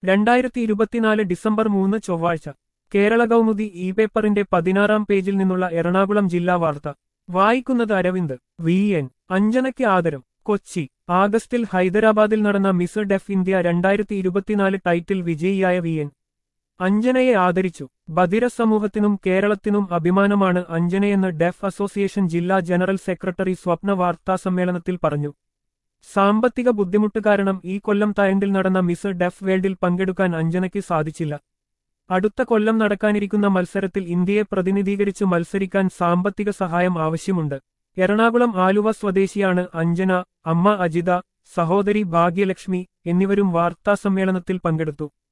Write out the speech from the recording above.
രണ്ടായിരത്തി ഇരുപത്തിനാല് ഡിസംബർ മൂന്ന് ചൊവ്വാഴ്ച കേരള കൗമുദി ഇ പേപ്പറിന്റെ പതിനാറാം പേജിൽ നിന്നുള്ള എറണാകുളം ജില്ലാ വാർത്ത വായിക്കുന്നത് അരവിന്ദ് വി എൻ അഞ്ജനയ്ക്ക് ആദരം കൊച്ചി ആഗസ്റ്റിൽ ഹൈദരാബാദിൽ നടന്ന മിസ് ഡെഫ് ഇന്ത്യ രണ്ടായിരത്തി ഇരുപത്തിനാല് ടൈറ്റിൽ വിജയിയായ വി എൻ അഞ്ജനയെ ആദരിച്ചു ബധിര സമൂഹത്തിനും കേരളത്തിനും അഭിമാനമാണ് അഞ്ജനയെന്ന് ഡെഫ് അസോസിയേഷൻ ജില്ലാ ജനറൽ സെക്രട്ടറി സ്വപ്ന വാർത്താസമ്മേളനത്തിൽ പറഞ്ഞു സാമ്പത്തിക ബുദ്ധിമുട്ട് കാരണം ഈ കൊല്ലം തായണ്ടിൽ നടന്ന മിസ് ഡെഫ് വേൾഡിൽ പങ്കെടുക്കാൻ അഞ്ജനയ്ക്ക് സാധിച്ചില്ല അടുത്ത കൊല്ലം നടക്കാനിരിക്കുന്ന മത്സരത്തിൽ ഇന്ത്യയെ പ്രതിനിധീകരിച്ച് മത്സരിക്കാൻ സാമ്പത്തിക സഹായം ആവശ്യമുണ്ട് എറണാകുളം ആലുവ സ്വദേശിയാണ് അഞ്ജന അമ്മ അജിത സഹോദരി ഭാഗ്യലക്ഷ്മി എന്നിവരും വാർത്താസമ്മേളനത്തിൽ പങ്കെടുത്തു